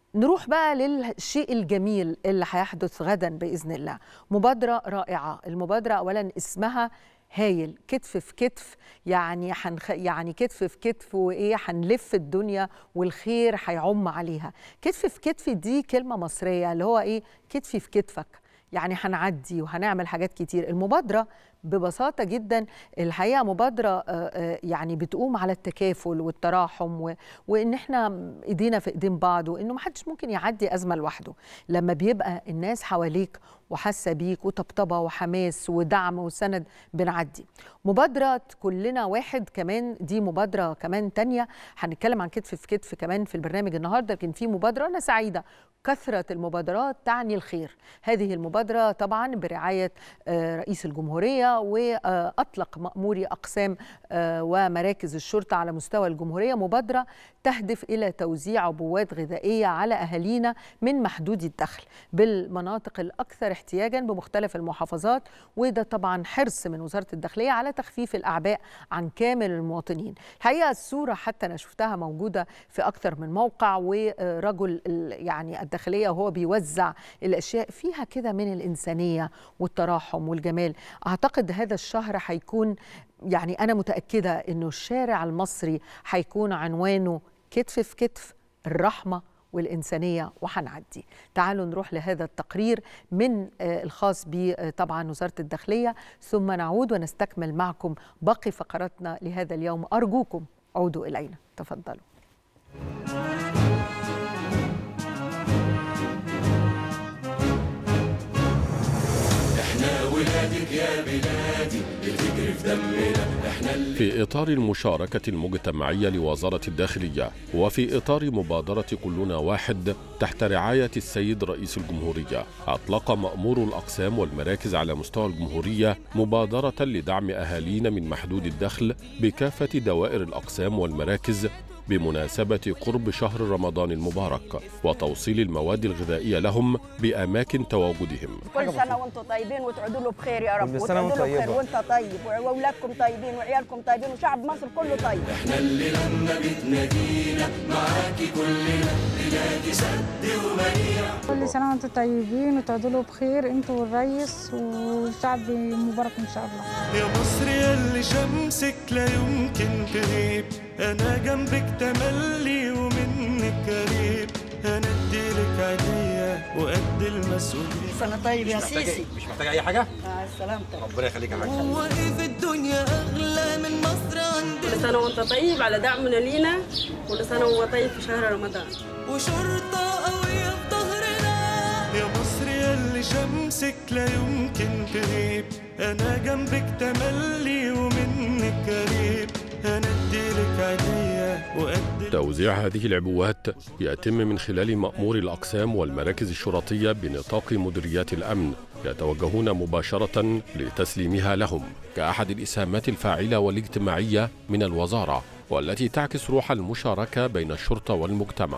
نروح بقى للشيء الجميل اللي هيحدث غدا باذن الله مبادره رائعه المبادره اولا اسمها هايل كتف في كتف يعني حنخ... يعني كتف في كتف وايه هنلف الدنيا والخير هيعم عليها كتف في كتف دي كلمه مصريه اللي هو ايه كتفي في كتفك يعني هنعدي وهنعمل حاجات كتير المبادره ببساطة جدا الحقيقة مبادرة يعني بتقوم على التكافل والتراحم و... وإن إحنا إيدينا في إيدين بعض وإنه محدش ممكن يعدي أزمة لوحده لما بيبقى الناس حواليك وحاسة بيك وطبطبة وحماس ودعم وسند بنعدي مبادرة كلنا واحد كمان دي مبادرة كمان تانية هنتكلم عن كتف في كتف كمان في البرنامج النهاردة لكن في مبادرة أنا سعيدة كثرة المبادرات تعني الخير هذه المبادرة طبعا برعاية رئيس الجمهورية وأطلق مأموري أقسام ومراكز الشرطة على مستوى الجمهورية مبادرة تهدف إلى توزيع عبوات غذائية على أهالينا من محدودي الدخل بالمناطق الأكثر احتياجا بمختلف المحافظات وده طبعا حرص من وزارة الداخلية على تخفيف الأعباء عن كامل المواطنين الحقيقة الصورة حتى أنا شفتها موجودة في أكثر من موقع ورجل يعني الداخلية وهو بيوزع الأشياء فيها كده من الإنسانية والتراحم والجمال أعتقد هذا الشهر هيكون يعني أنا متأكدة أنه الشارع المصري هيكون عنوانه كتف في كتف الرحمة والإنسانية وهنعدي تعالوا نروح لهذا التقرير من الخاص بطبعا وزارة الداخلية ثم نعود ونستكمل معكم باقي فقراتنا لهذا اليوم أرجوكم عودوا إلينا تفضلوا ولادك يا بلادي بتجري في دمنا احنا اللي في إطار المشاركة المجتمعية لوزارة الداخلية وفي إطار مبادرة كلنا واحد تحت رعاية السيد رئيس الجمهورية أطلق مأمور الأقسام والمراكز على مستوى الجمهورية مبادرة لدعم أهالينا من محدود الدخل بكافة دوائر الأقسام والمراكز بمناسبة قرب شهر رمضان المبارك وتوصيل المواد الغذائية لهم بأماكن تواجدهم كل سنة وانتم طيبين وتعودوا له بخير يا رب كل سنة وانت وتعودوا له بخير طيبة. وانت طيب واولادكم طيبين وعيالكم طيبين وشعب مصر كله طيب احنا اللي لما بتنادينا معاكي كلنا بلادي سد ومنيع كل سنة وانتم طيبين وتعودوا له بخير انتوا والريس والشعب مبارك ان شاء الله يا مصر يلي شمسك لا يمكن تغيب انا جنبك تملي ومنك قريب هنديلك عينيا وقد المسؤوليه سنة طيب يا سيسي مش محتاج اي حاجه مع السلامة ربنا يخليك يا حاج هو ايه في الدنيا اغلى من مصر عندنا كل سنة وانت طيب على دعمنا لينا كل سنة وهو طيب في شهر رمضان وشرطة قوية في ظهرنا يا مصر يلي شمسك لا يمكن تغيب أنا جنبك تملي ومنك قريب هنديلك عينيا وقد توزيع هذه العبوات يتم من خلال مأمور الأقسام والمراكز الشرطية بنطاق مديريات الأمن يتوجهون مباشرة لتسليمها لهم كأحد الإسهامات الفاعلة والاجتماعية من الوزارة والتي تعكس روح المشاركة بين الشرطة والمجتمع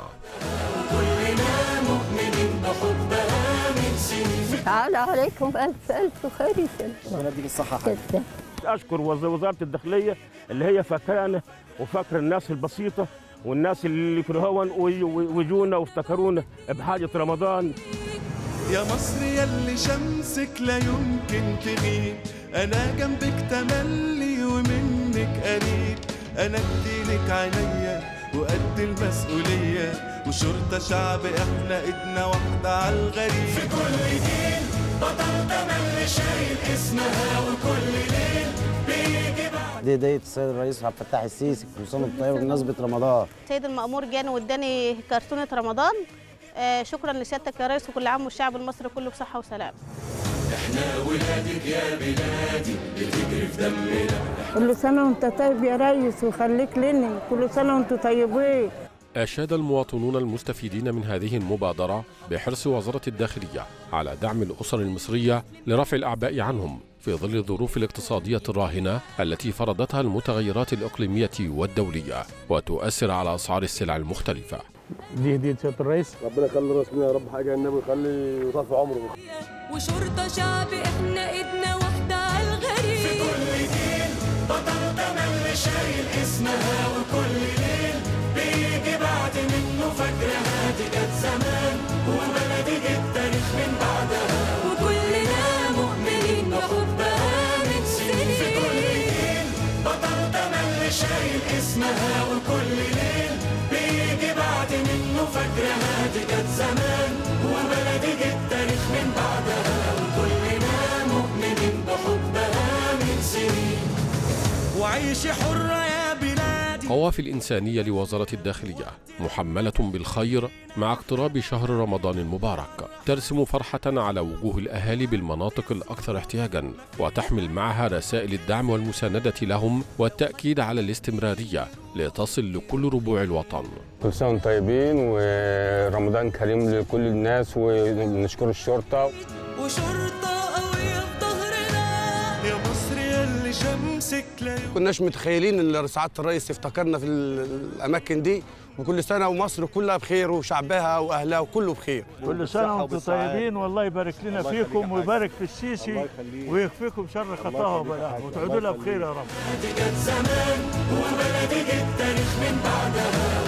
كلنا مؤمنين بحبها من سنين تعالى عليكم بألف ألف خير يسلم ربنا يديك الصحه يا حاج اشكر وز- وزاره الداخليه اللي هي فاكرانا وفاكره الناس البسيطه والناس اللي يكرهون وي- وي- ويجونا وافتكرونا بحاجه رمضان يا مصر يلي شمسك لا يمكن تغيب انا جنبك تملي ومنك قريب انا اديلك عينيا وقد المسؤولية وشرطة شعب احنا ايدنا واحدة على الغريب في كل جيل بطل تملي شايل اسمها وكل ليل بيجي بعد دي هديه السيد الرئيس عبد الفتاح السيسي كل سنه وانت طيب بمناسبه رمضان سيد المأمور جاني واداني كرتونة رمضان آه شكرا لسيادتك يا ريس وكل عام والشعب المصري كله بصحة وسلام احنا ولادك يا بلادي بتجري في دمنا كل سنة وانت طيب يا ريس وخليك لنا كل سنة وانتم طيبين أشاد المواطنون المستفيدين من هذه المبادرة بحرص وزارة الداخلية على دعم الأسر المصرية لرفع الأعباء عنهم في ظل الظروف الاقتصادية الراهنة التي فرضتها المتغيرات الإقليمية والدولية وتؤثر على أسعار السلع المختلفة دي هديه سياده الرئيس ربنا يخلي راسنا يا رب حاجه النبي يخلي يطول عمره وشرطة شعب احنا ايدنا واحدة على الغريب كل جيل بطل تملي شايل اسمها وكل ليل بيجي بعد منه فجرها تجد كانت زمان وبلدي جه التاريخ من بعدها وكلنا مؤمنين بحبها من سنين في كل جيل بطل تملي شايل اسمها وكل ليل بيجي بعد منه فاكرها دي كانت زمان وبلدي جه التاريخ من بعدها وكلنا مؤمنين بحبها من سنين وعيشي حرة يا بلادي قوافل الإنسانية لوزارة الداخلية محملة بالخير مع اقتراب شهر رمضان المبارك ترسم فرحة على وجوه الأهالي بالمناطق الأكثر احتياجا وتحمل معها رسائل الدعم والمساندة لهم والتأكيد على الاستمرارية لتصل لكل ربوع الوطن كل سنة وانتم طيبين ورمضان كريم لكل الناس ونشكر الشرطة وشرطة قوية في ظهرنا يا مصر يلي شمسك لا كناش متخيلين ان سعاده الرئيس يفتكرنا في الاماكن دي وكل سنه ومصر كلها بخير وشعبها واهلها وكله بخير كل سنه وانتم طيبين والله يبارك لنا فيكم ويبارك في السيسي ويكفيكم شر خطاها وبلاها وتعودوا لها بخير يا رب دي كانت زمان وبلدي جه التاريخ من بعدها